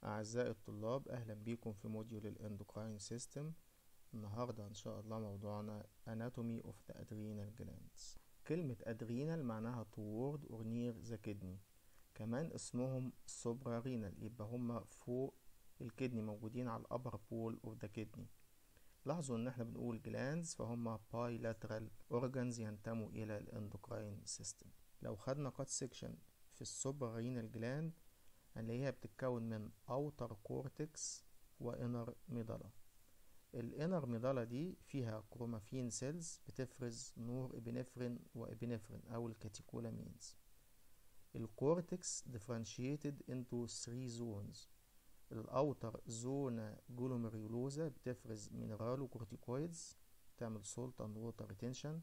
أعزائي الطلاب أهلا بيكم في موديول الإندوكراين سيستم النهاردة إن شاء الله موضوعنا Anatomy of the Adrenal Glands كلمة adrenal معناها toward or near the kidney كمان اسمهم suprarrenal يبقى هما فوق الكدني موجودين على الأبر بول of the kidney لاحظوا إن احنا بنقول glands فهم bilateral organs ينتموا إلى الإندوكراين سيستم لو خدنا قط سيكشن في السوبرارينال جلاند هنلاقيها بتتكون من outer cortex و inner medulla الانر ميدالا دي فيها كرومافين سيلز بتفرز نور ابنفرين وابنفرين او الكاتيكولامينز الكورتكس differentiated into three zones الاوتر زونا جلوميريولوزا بتفرز مينرالو كورتيكويدز تعمل سولت اند ووتر ريتنشن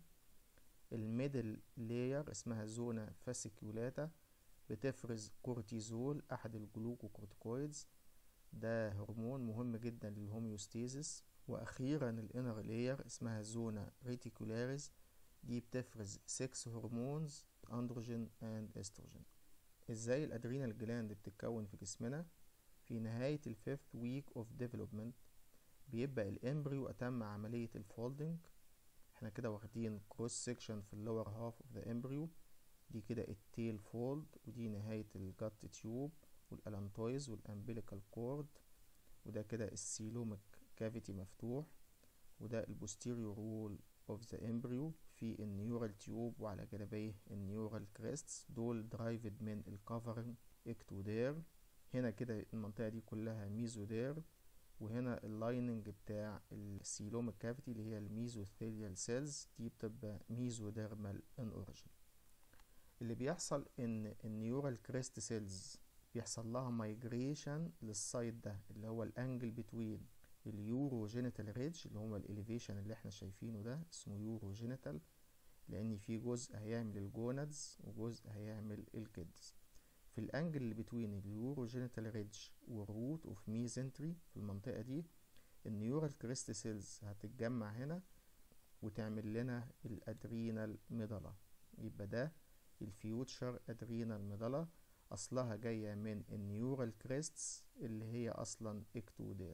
الميدل لاير اسمها زونا فاسيكولاتا بتفرز كورتيزول احد الجلوكوكورتيكويدز ده هرمون مهم جدا للهوميوستيزيس واخيرا الانر لاير اسمها زونا ريتيكولاريز دي بتفرز 6 هرمونز اندروجين اند استروجين ازاي الادرينال جلاند بتتكون في جسمنا في نهاية الفيفث ويك اوف ديفلوبمنت بيبقى الامبريو اتم عملية الفولدنج احنا كده واخدين كروس سيكشن في اللور هاف اوف ذا امبريو دي كده التيل فولد ودي نهاية الجت تيوب والالانتويز والامبليكال كورد وده كده السيلوميك كافيتي مفتوح وده البوستيريور وول اوف ذا امبريو في النيورال تيوب وعلى جانبيه النيورال كريستس دول درايفد من الكفرنج اكتودير هنا كده المنطقة دي كلها ميزودير وهنا اللايننج بتاع السيلوميك كافيتي اللي هي الميزوثيليال سيلز دي بتبقى ميزوديرمال ان اوريجين اللي بيحصل ان النيورال كريست سيلز بيحصل لها مايجريشن للسايد ده اللي هو الانجل بتوين اليورو جينيتال ريدج اللي هو الاليفيشن اللي احنا شايفينه ده اسمه يورو جينيتال لان في جزء هيعمل الجونادز وجزء هيعمل الكيدز في الانجل اللي بتوين اليورو جينيتال ريدج والروت اوف ميزنتري في المنطقه دي النيورال كريست سيلز هتتجمع هنا وتعمل لنا الادرينال ميدالا يبقى ده الفيوتشر ادرينال ميدالا اصلها جايه من النيورال كريستس اللي هي اصلا اكتودير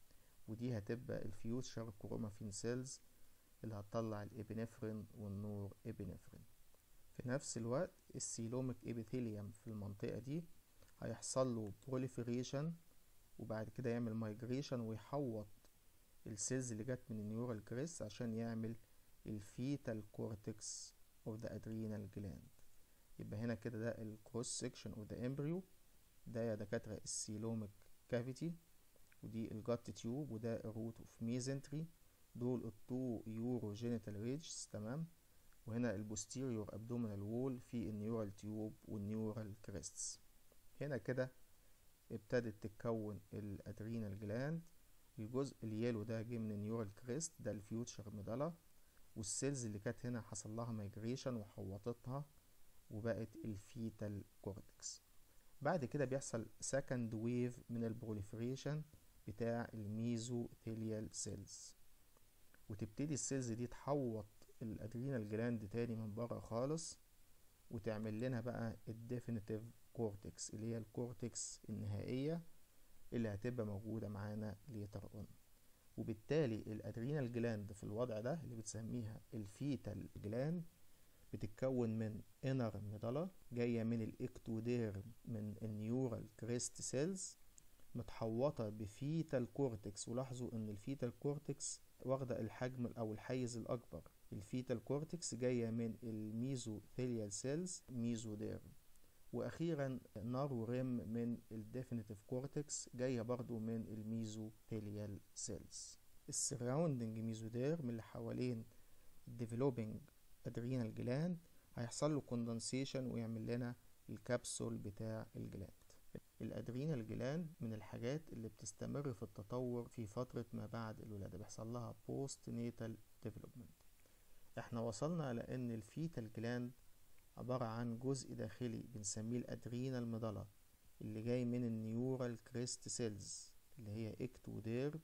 ودي هتبقى الفيوتشر كرومافين سيلز اللي هتطلع الابنفرين والنور ابنفرين في نفس الوقت السيلوميك ابيثيليوم في المنطقة دي هيحصل له proliferation وبعد كده يعمل مايجريشن ويحوط السيلز اللي جت من النيورال كريس عشان يعمل الفيتال كورتكس اوف ذا ادرينال جلاند يبقى هنا كده ده الكروس سيكشن اوف ذا امبريو ده يا دكاترة السيلوميك كافيتي ودي الجات تيوب وده الروت اوف ميزنتري دول التو يورو جينيتال ريجز تمام وهنا البوستيريور ابدومينال وول في النيورال تيوب والنيورال كريستس هنا كده ابتدت تتكون الادرينال جلاند الجزء اليالو ده جه من النيورال كريست ده الفيوتشر ميدالا والسيلز اللي كانت هنا حصل لها مايجريشن وحوطتها وبقت الفيتال كورتكس بعد كده بيحصل سكند ويف من البروليفريشن بتاع الميزوثيليال سيلز وتبتدي السيلز دي تحوط الادرينال جلاند تاني من بره خالص وتعمل لنا بقى الديفينيتيف كورتكس اللي هي الكورتكس النهائية اللي هتبقى موجودة معانا ليتر اون وبالتالي الادرينال جلاند في الوضع ده اللي بتسميها الفيتال جلاند بتتكون من انر ميدالا جاية من الاكتودير من النيورال كريست سيلز متحوطة بفيتال كورتكس ولاحظوا ان الفيتال كورتكس واخدة الحجم او الحيز الاكبر الفيتال كورتكس جاية من الميزوثيليال سيلز ميزوديرم واخيرا نارو ريم من الديفينيتيف كورتكس جاية برضو من الميزوثيليال سيلز السراوندنج ميزوديرم اللي حوالين الديفلوبينج ادرينال جلاند هيحصل له كوندنسيشن ويعمل لنا الكبسول بتاع الجلاند الادرينال جلاند من الحاجات اللي بتستمر في التطور في فترة ما بعد الولادة بيحصل لها بوست نيتال ديفلوبمنت احنا وصلنا لان الفيتال جلاند عبارة عن جزء داخلي بنسميه الادرينال ميدالا اللي جاي من النيورال كريست سيلز اللي هي اكتودير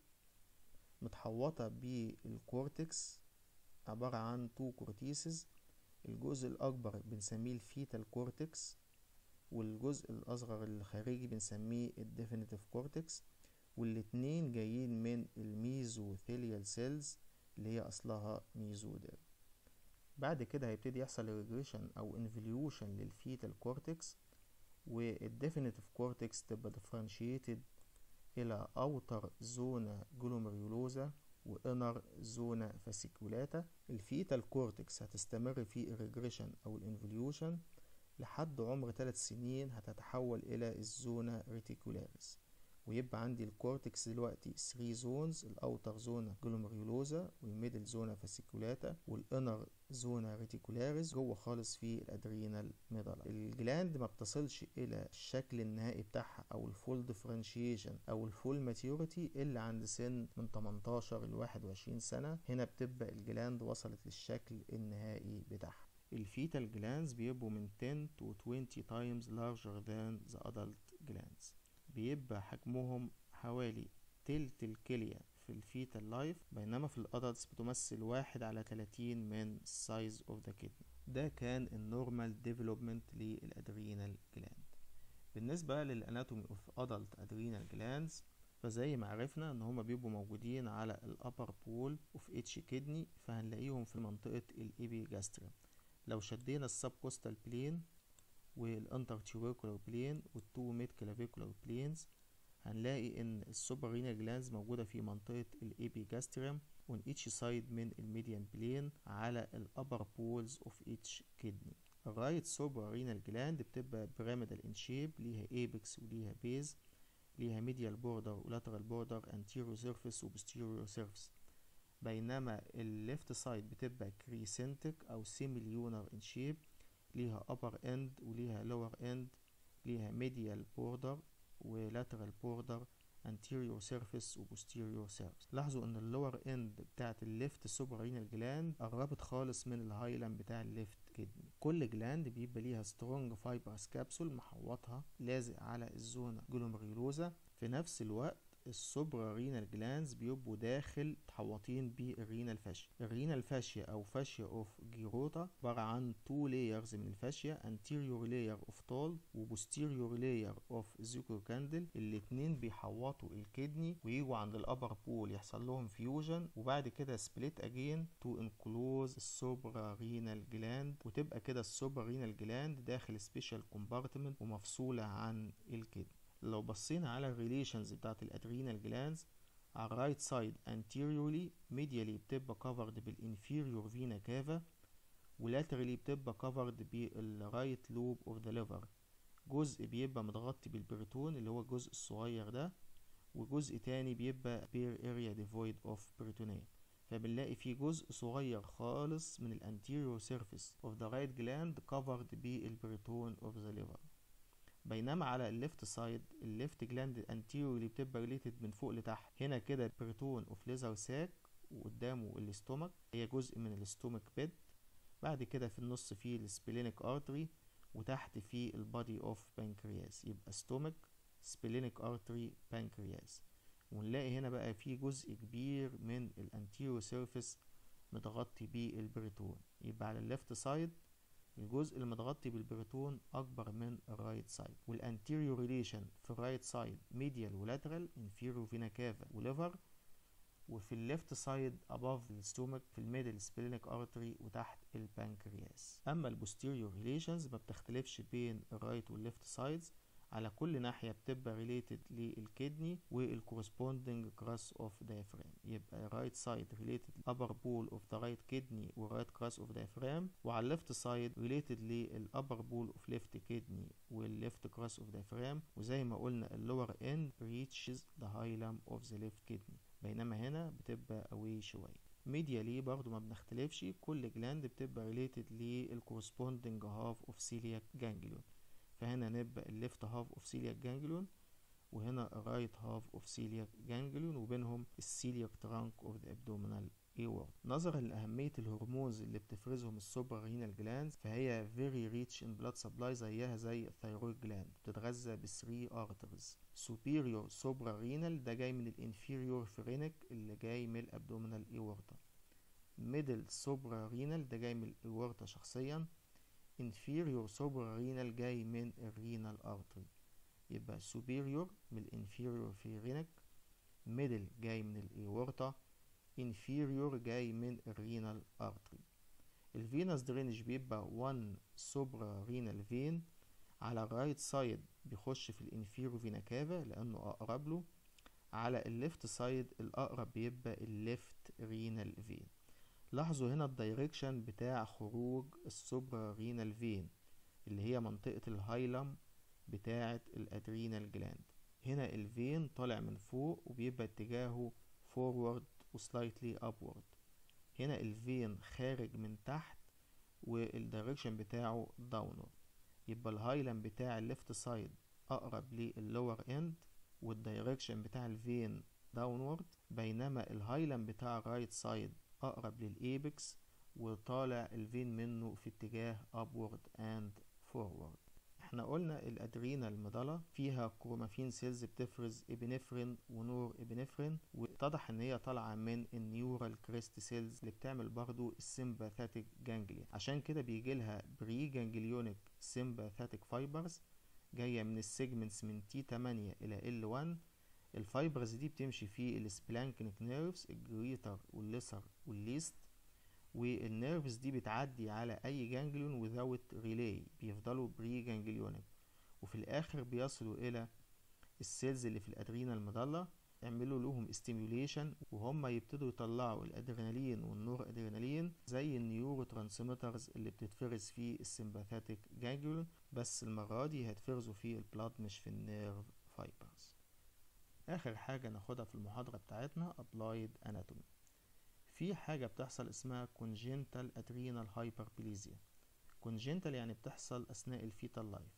متحوطة بالكورتكس عبارة عن تو كورتيسز الجزء الأكبر بنسميه الفيتال كورتكس والجزء الأصغر الخارجي بنسميه الديفينيتيف كورتكس والاتنين جايين من الميزوثيليال سيلز اللي هي أصلها ميزودير بعد كده هيبتدي يحصل ريجريشن أو انفليوشن للفيتال كورتكس والديفينيتيف كورتكس تبقى differentiated إلى أوتر زونا جلوميريولوزا وإنر زونا فاسيكولاتا الفيتال كورتكس هتستمر في الريجريشن أو الانفليوشن لحد عمر ثلاث سنين هتتحول إلى الزونا ريتيكولاريس ويبقى عندي الكورتكس دلوقتي 3 زونز الاوتر زونا جلوميريولوزا والميدل زونا فاسيكولاتا والانر زونا ريتيكولاريس جوه خالص في الادرينال ميدالا الجلاند ما بتصلش الى الشكل النهائي بتاعها او الفول ديفرنشيشن او الفول ماتيوريتي الا عند سن من 18 ل 21 سنه هنا بتبقى الجلاند وصلت للشكل النهائي بتاعها الفيتال جلاندز بيبقوا من 10 to 20 times larger than the adult glands بيبقى حجمهم حوالي تلت الكلية في الفيتال لايف بينما في الادلتس بتمثل واحد على تلاتين من size of the kidney ده كان النورمال ديفلوبمنت للادرينال جلاند بالنسبة للاناتومي اوف ادلت ادرينال جلاندز فزي ما عرفنا ان هما بيبقوا موجودين على الابر بول اوف اتش كدني فهنلاقيهم في منطقة الابيجاستريم لو شدينا السب كوستال بلين والانتر تيوبيكولار بلين والتو ميد كلافيكولار بلينز هنلاقي ان السوبرينال جلانز موجودة في منطقة الابيجاستريم on each side من الميديان بلين على الابر بولز اوف each kidney الرايت سوبرينال جلاند بتبقى بيراميدال ان شيب ليها ايبكس وليها بيز ليها ميديال بوردر ولاترال بوردر anterior surface وبوستيريور surface بينما الليفت سايد بتبقى كريسنتك او سيميليونر ان شيب ليها upper end وليها lower end ليها medial border و lateral border anterior surface و posterior surface لاحظوا ان اللور اند بتاعت الليفت سوبرينال جلاند قربت خالص من الهايلاند بتاع الليفت كدني كل جلاند بيبقى ليها سترونج فايبرس كابسول محوطها لازق على الزونة جلوميريولوزا في نفس الوقت السوبرا رينال جلانز بيبقوا داخل متحوطين بالرينال فاشيا الرينال فاشيا او فاشيا اوف جيروتا عبارة عن تو لايرز من الفاشيا anterior layer of tall و posterior layer of زيكوكاندل الاتنين بيحوطوا الكدني ويجوا عند الابر بول يحصل لهم فيوجن وبعد كده سبليت اجين تو انكلوز السوبرا رينال جلاند وتبقى كده السوبرا رينال جلاند داخل سبيشال كومبارتمنت ومفصولة عن الكدني لو بصينا على الريليشنز بتاعت الادرينال جلانز على الرايت سايد anteriorly medially بتبقى covered بالانفيريور فينا كافا ولاترالي بتبقى covered بالرايت لوب اوف ذا ليفر جزء بيبقى متغطي بالبريتون اللي هو الجزء الصغير ده وجزء تاني بيبقى بير اريا devoid of peritoneum فبنلاقي فيه جزء صغير خالص من الانتيريور سيرفيس اوف ذا رايت جلاند covered بالبريتون اوف ذا ليفر بينما على الليفت سايد الليفت جلاند الانتيريور اللي بتبقى ريليتد من فوق لتحت هنا كده البريتون اوف ليزر ساك وقدامه الاستومك هي جزء من الاستومك بيد بعد كده في النص فيه السبلينيك ارتري وتحت فيه البادي اوف بانكرياس يبقى ستومك سبلينيك ارتري بانكرياس ونلاقي هنا بقى في جزء كبير من الانتيريور سيرفيس متغطي بالبريتون يبقى على الليفت سايد الجزء اللي متغطي بالبريتون اكبر من الرايت سايد والانتيريور ريليشن في الرايت سايد ميديال ولاترال انفيريور فينا كافا وليفر وفي الليفت سايد above الستومك في الميدل سبلينيك ارتري وتحت البنكرياس اما البوستيريور ريليشنز ما بتختلفش بين الرايت والليفت سايدز على كل ناحية بتبقى ريليتد للكدني والكورسبوندنج كراس اوف دايفرام يبقى رايت سايد ريليتد upper بول اوف ذا رايت كدني ورايت كراس اوف دايفرام وعلى الليفت سايد ريليتد للابر بول اوف ليفت كدني والليفت كراس اوف دايفرام وزي ما قلنا اللور اند ريتشز ذا هايلم اوف ذا ليفت كدني بينما هنا بتبقى اوي شوية ميديالي برضو ما بنختلفش كل جلاند بتبقى ريليتد للكورسبوندنج هاف اوف سيلياك جانجليون فهنا نبقى الليفت هاف اوف سيلياك جانجليون وهنا الرايت هاف اوف سيلياك جانجليون وبينهم السيلياك ترانك اوف ذا ابدومينال ايورد نظرا لأهمية الهرمونز اللي بتفرزهم السوبر رينال جلاندز فهي very rich in blood supply زيها زي الثيرويد جلاند بتتغذى ب 3 arteries superior سوبرا رينال ده جاي من الانفيريور فرينك اللي جاي من الابدومينال ايورتا middle سوبرا رينال ده جاي من الايورتا شخصيا inferior suprarenal جاي من الرينال artery يبقى superior من الانفيريور pharynx middle جاي من الاورطة inferior جاي من الرينال artery الفينوس درينج بيبقى one suprarenal vein على الرايت سايد بيخش في الانفيرو فينا كافا لانه اقرب له على الليفت سايد الاقرب بيبقى الليفت رينال فين لاحظوا هنا الدايركشن بتاع خروج السوبرا رينال فين اللي هي منطقة الهايلم بتاعة الادرينال جلاند هنا الفين طالع من فوق وبيبقى اتجاهه فورورد وسلايتلي ابورد هنا الفين خارج من تحت والدايركشن بتاعه داونورد يبقى الهايلم بتاع الليفت سايد اقرب للور اند والدايركشن بتاع الفين داونورد بينما الهايلم بتاع الرايت سايد اقرب للايبكس وطالع الفين منه في اتجاه upward and forward احنا قلنا الادرينال مضلة فيها كرومافين سيلز بتفرز ابنفرين ونور ابنفرين واتضح ان هي طالعة من النيورال كريست سيلز اللي بتعمل برضو السيمباثاتيك جانجليا عشان كده بيجي لها بري جانجليونيك سيمباثاتيك فايبرز جاية من السيجمنتس من تي 8 الى ال 1 الفايبرز دي بتمشي في السبلانكنيك نيرفز الجريتر والليسر والليست والنيرفز دي بتعدي على اي جانجليون without ريلاي بيفضلوا بري جانجليونيك وفي الاخر بيصلوا الى السيلز اللي في الادرينال مضلة يعملوا لهم استيميوليشن وهم يبتدوا يطلعوا الادرينالين والنور ادرينالين زي النيورو ترانسميترز اللي بتتفرز في السمباثاتيك جانجليون بس المرة دي هيتفرزوا في البلاد مش في النيرف فايبرز اخر حاجة ناخدها في المحاضرة بتاعتنا applied anatomy في حاجة بتحصل اسمها congenital adrenal hyperplasia congenital يعني بتحصل أثناء الفيتال لايف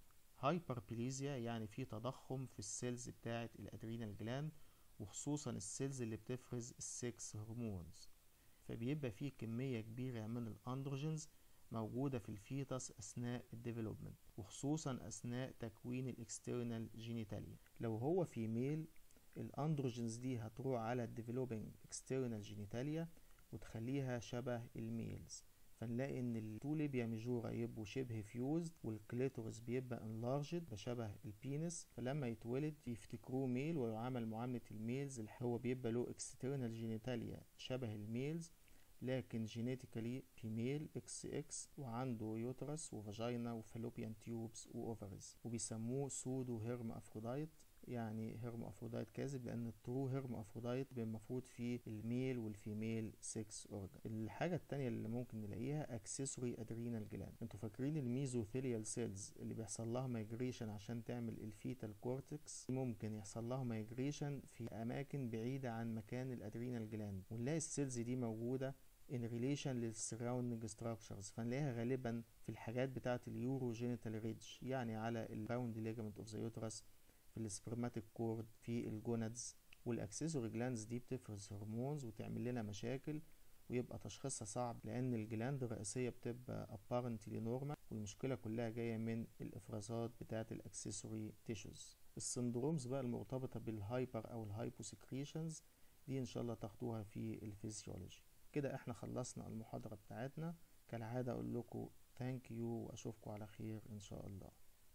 hyperplasia يعني في تضخم في السيلز بتاعة الأدرينال جلاند وخصوصا السيلز اللي بتفرز السكس هرمونز فبيبقى فيه كمية كبيرة من الأندروجينز موجودة في الفيتس أثناء الديفلوبمنت وخصوصا أثناء تكوين الإكسترنال جينيتاليا لو هو في ميل الاندروجينز دي هتروح على الديفلوبينج اكسترنال جينيتاليا وتخليها شبه الميلز فنلاقي ان التوليبيا ميجورا يبقوا شبه فيوزد والكليتورس بيبقى انلارجد بشبه البينس فلما يتولد يفتكروه ميل ويعامل معاملة الميلز اللي هو بيبقى له اكسترنال جينيتاليا شبه الميلز لكن جينيتيكالي فيميل اكس اكس وعنده يوترس وفاجينا وفالوبيان تيوبس واوفرز وبيسموه سودو هيرم افرودايت يعني هرم افرودايت كاذب لان الترو هرم افرودايت المفروض فيه الميل والفيميل سكس اورجان الحاجه التانية اللي ممكن نلاقيها اكسسوري ادرينال جلاند انتوا فاكرين الميزوثيليال سيلز اللي بيحصل لها مايجريشن عشان تعمل الفيتال كورتكس ممكن يحصل لها مايجريشن في اماكن بعيده عن مكان الادرينال جلاند ونلاقي السيلز دي موجوده in relation للسراوندنج structures فنلاقيها غالبا في الحاجات بتاعه اليورو جينيتال ريدج يعني على الراوند ليجامنت اوف ذا يوترس في السبرماتيك كورد في الجونادز والاكسسوري جلاندز دي بتفرز هرمونز وتعمل لنا مشاكل ويبقى تشخيصها صعب لان الجلاند الرئيسية بتبقى apparently normal والمشكلة كلها جاية من الافرازات بتاعة الاكسسوري تيشوز السندرومز بقى المرتبطة بالهايبر او الهايبوسكريشنز دي ان شاء الله تاخدوها في الفيزيولوجي كده احنا خلصنا المحاضرة بتاعتنا كالعادة اقول لكم ثانك يو واشوفكم على خير ان شاء الله